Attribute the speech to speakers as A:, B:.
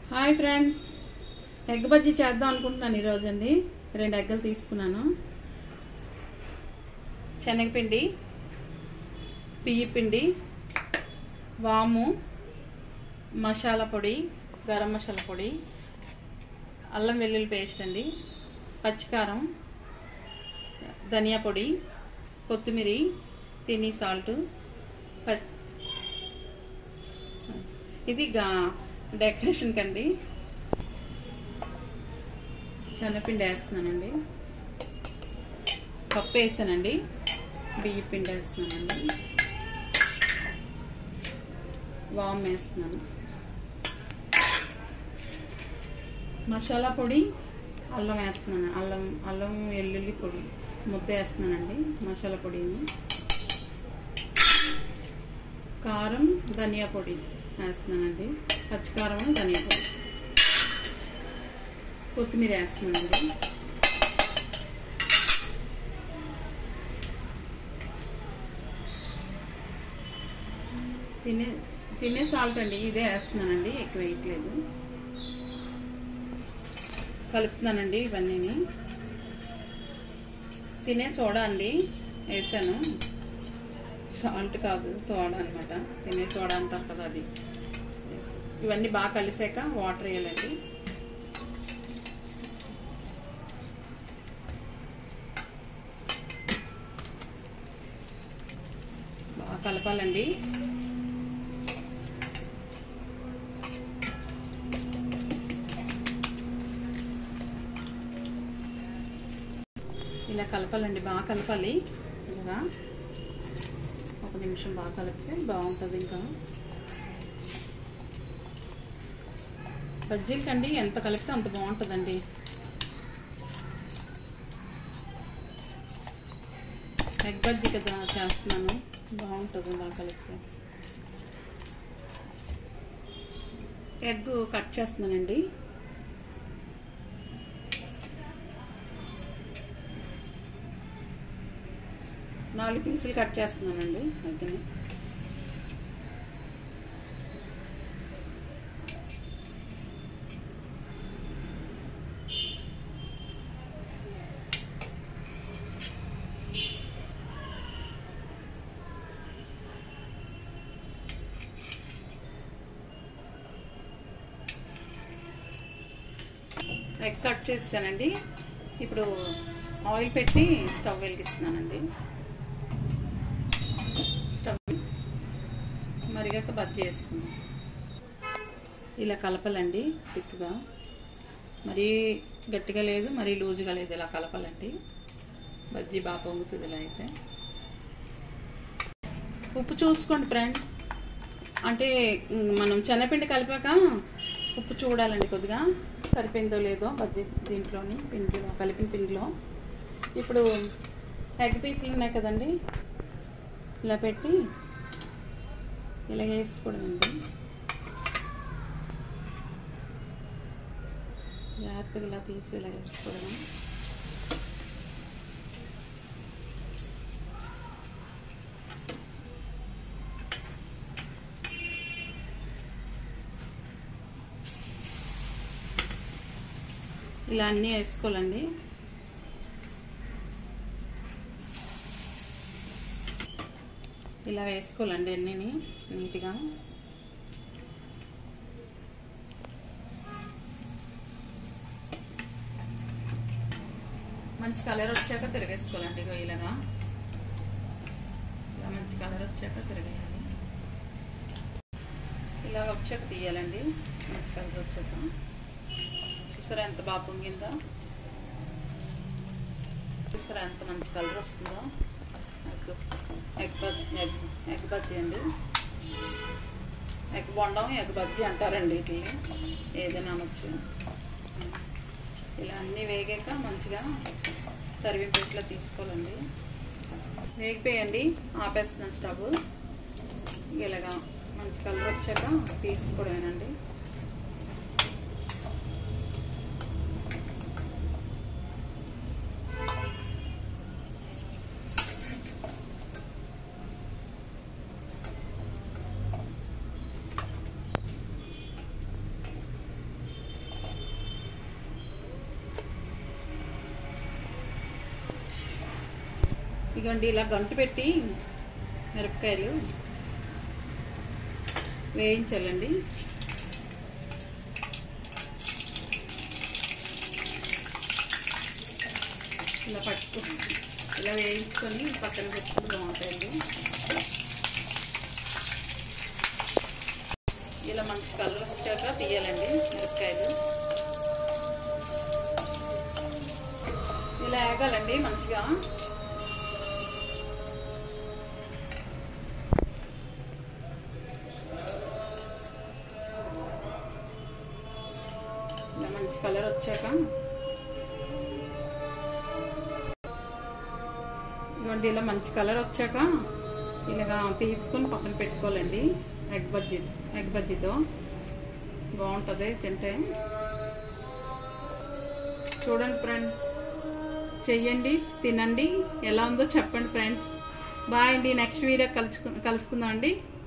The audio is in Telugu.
A: హాయ్ ఫ్రెండ్స్ ఎగ్ బజ్జీ చేద్దాం అనుకుంటున్నాను ఈరోజు అండి రెండు ఎగ్గలు తీసుకున్నాను శనగపిండి బియ్య పిండి వాము మసాలా పొడి గరం మసాలా పొడి అల్లం వెల్లుల్లి పేస్ట్ అండి పచ్చికారం ధనియా పొడి కొత్తిమీర తిని సాల్ట్ ప- ఇది గా డెకరేషన్ కండి శనగపిండి వేస్తున్నానండి కప్పు వేసానండి బియ్య పిండి వేస్తున్నానండి వామ్ వేస్తున్నాను మసాలా పొడి అల్లం వేస్తున్నాను అల్లం అల్లం వెల్లుల్లి పొడి ముద్ద వేస్తున్నానండి మసాలా పొడిని కారం ధనియా పొడి వేస్తున్నానండి పచ్చికారం ధనియా పొడి కొత్తిమీర వేస్తున్నానండి తినే తినే సాల్ట్ అండి ఇదే వేస్తున్నానండి ఎక్కువ వేయట్లేదు కలుపుతున్నానండి ఇవన్నీ తినే సోడా అండి వేసాను సాల్ట్ కాదు సోడా అనమాట తినే సోడా అంటారు కదా అది వేసి. ఇవన్నీ బాగా కలిసాక వాటర్ వేయాలండి బాగా కలపాలండి ఇలా కలపాలండి బాగా కలపాలి ఇలాగా ఒక నిమిషం బాగా కలిపితే బాగుంటుంది ఇంకా బజ్జీలకండి ఎంత కలిపితే అంత బాగుంటుందండి ఎగ్ బజ్జీ కదా చేస్తున్నాను బాగుంటుంది బాగా కలిపితే ఎగ్ కట్ చేస్తున్నానండి నాలుగు పీసులు కట్ చేస్తున్నానండి అయితే ఎగ్ కట్ చేసానండి ఇప్పుడు ఆయిల్ పెట్టి స్టవ్ వెలిగిస్తున్నానండి స్టవ్ మరిగాక బజ్జీ వేసుకుందాం ఇలా కలపాలండి థిక్గా మరీ గట్టిగా లేదు మరీ లూజుగా లేదు ఇలా కలపాలండి బజ్జీ బాగా పొంగుతుంది ఇలా అయితే ఉప్పు చూసుకోండి ఫ్రెండ్స్ అంటే ఉమ్, మనం శనగపిండి కలిపాక ఉప్పు చూడాలండి కొద్దిగా సరిపోయిందో లేదో బజ్జీ దీంట్లోని పిండిలో కలిపిన పిండిలో ఇప్పుడు ఎగ్ పీసులు ఉన్నాయి కదండి ఇలా పెట్టి ఇలా వేసుకోవడమండి జాగ్రత్తగా ఇలా తీసి ఇలా వేసుకోవడం ఇలా అన్నీ వేసుకోవాలండి ఇలా వేసుకోవాలండి అన్నీని నీట్గా మంచి కలర్ వచ్చాక తిరగేసుకోవాలండి ఇగో ఇలాగా ఇలా మంచి కలర్ వచ్చాక తిరగేయాలి ఇలా వచ్చాక తీయాలండి మంచి కలర్ వచ్చాక చూసారా ఎంత బాగా పొంగిందో చూసారా ఎంత మంచి కలర్ వస్తుందో egg egg bajji egg egg bajji అండి ఎగ్ బొండం ఎగ్ బజ్జీ అంటారండి వీటిని ఏదైనా అనొచ్చు ఇలా అన్నీ వేగాక మంచిగా సర్వింగ్ ప్లేట్లో తీసుకోవాలండి వేగిపోయండి ఆపేస్తున్నాను స్టవ్ ఇలాగా మంచి కలర్ వచ్చాక తీసుకోవడమేనండి ఇదిగోండి ఇలా గంటు పెట్టి మిరపకాయలు వేయించాలండి ఇలా పట్టుకు ఇలా వేయించుకొని పక్కన పెట్టుకుంటే బాగుంటాయండి ఇలా మంచి కలర్ వచ్చాక తీయాలండి మిరపకాయలు ఇలా వేగాలండి మంచిగా ఇలా మంచి కలర్ వచ్చాక ఇదిగోండి ఇలా మంచి కలర్ వచ్చాక ఇలాగా తీసుకొని పక్కన పెట్టుకోవాలండి ఎగ్ బజ్జీ ఎగ్ బజ్జీతో బాగుంటుంది తింటే చూడండి ఫ్రెండ్ చెయ్యండి తినండి ఎలా ఉందో చెప్పండి ఫ్రెండ్స్ బాయ్ అండి నెక్స్ట్ వీడియో కలుసుకు కలుసుకుందాం అండి